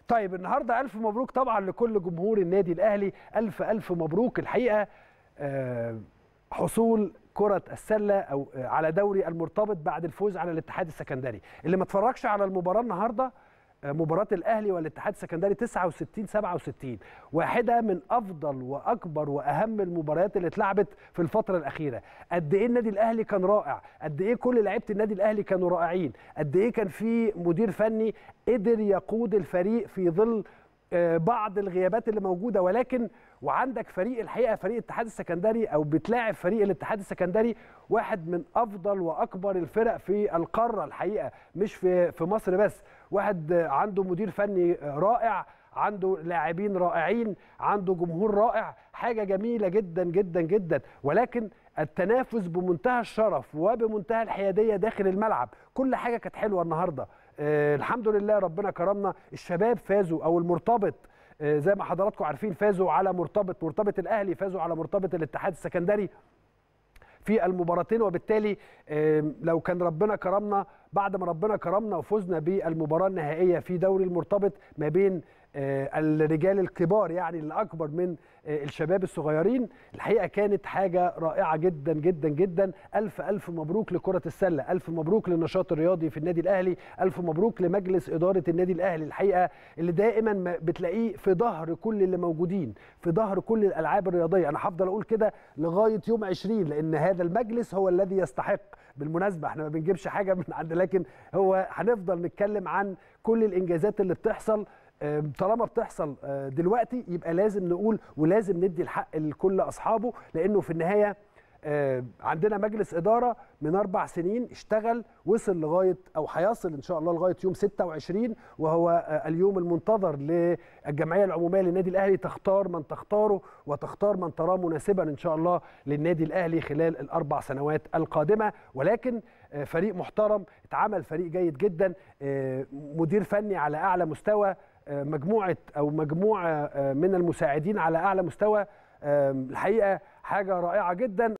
طيب النهارده الف مبروك طبعا لكل جمهور النادي الاهلي الف الف مبروك الحقيقه آه، حصول كرة السلة أو آه، على دوري المرتبط بعد الفوز على الاتحاد السكندري اللي ما اتفرجش على المباراة النهاردة آه، مباراة الأهلي والاتحاد السكندري 69 67 واحدة من أفضل وأكبر وأهم المباريات اللي اتلعبت في الفترة الأخيرة قد إيه النادي الأهلي كان رائع قد إيه كل لعيبة النادي الأهلي كانوا رائعين قد إيه كان في مدير فني قدر يقود الفريق في ظل آه، بعض الغيابات اللي موجوده ولكن وعندك فريق الحقيقه فريق الاتحاد السكندري او بتلاعب فريق الاتحاد السكندري واحد من افضل واكبر الفرق في القاره الحقيقه مش في في مصر بس واحد آه، عنده مدير فني آه، رائع عنده لاعبين رائعين عنده جمهور رائع حاجه جميله جدا جدا جدا ولكن التنافس بمنتهى الشرف وبمنتهى الحياديه داخل الملعب كل حاجه كانت حلوه النهارده آه الحمد لله ربنا كرمنا الشباب فازوا او المرتبط آه زي ما حضراتكم عارفين فازوا على مرتبط مرتبط الاهلي فازوا على مرتبط الاتحاد السكندري في المباراتين وبالتالي آم، لو كان ربنا كرمنا بعد ما ربنا كرمنا وفزنا بالمباراه النهائيه في دوري المرتبط ما بين آه، الرجال الكبار يعني اللي اكبر من آه، الشباب الصغيرين الحقيقه كانت حاجه رائعه جدا جدا جدا الف الف مبروك لكره السله الف مبروك للنشاط الرياضي في النادي الاهلي الف مبروك لمجلس اداره النادي الاهلي الحقيقه اللي دائما ما بتلاقيه في ظهر كل اللي موجودين في ظهر كل الالعاب الرياضيه انا هفضل اقول كده لغايه يوم 20 لان هذا المجلس هو الذي يستحق بالمناسبه احنا ما بنجيبش حاجه من عند لكن هو هنفضل نتكلم عن كل الانجازات اللي بتحصل آم، طالما بتحصل آه، دلوقتي يبقى لازم نقول ولازم ندي الحق لكل اصحابه لانه في النهايه آه، عندنا مجلس اداره من اربع سنين اشتغل وصل لغايه او هيصل ان شاء الله لغايه يوم 26 وهو آه، اليوم المنتظر للجمعيه العموميه للنادي الاهلي تختار من تختاره وتختار من تراه مناسبا ان شاء الله للنادي الاهلي خلال الاربع سنوات القادمه ولكن آه، فريق محترم اتعمل فريق جيد جدا آه، مدير فني على اعلى مستوى آه، مجموعه او مجموعه آه، من المساعدين على اعلى مستوى آم، الحقيقه حاجه رائعه جدا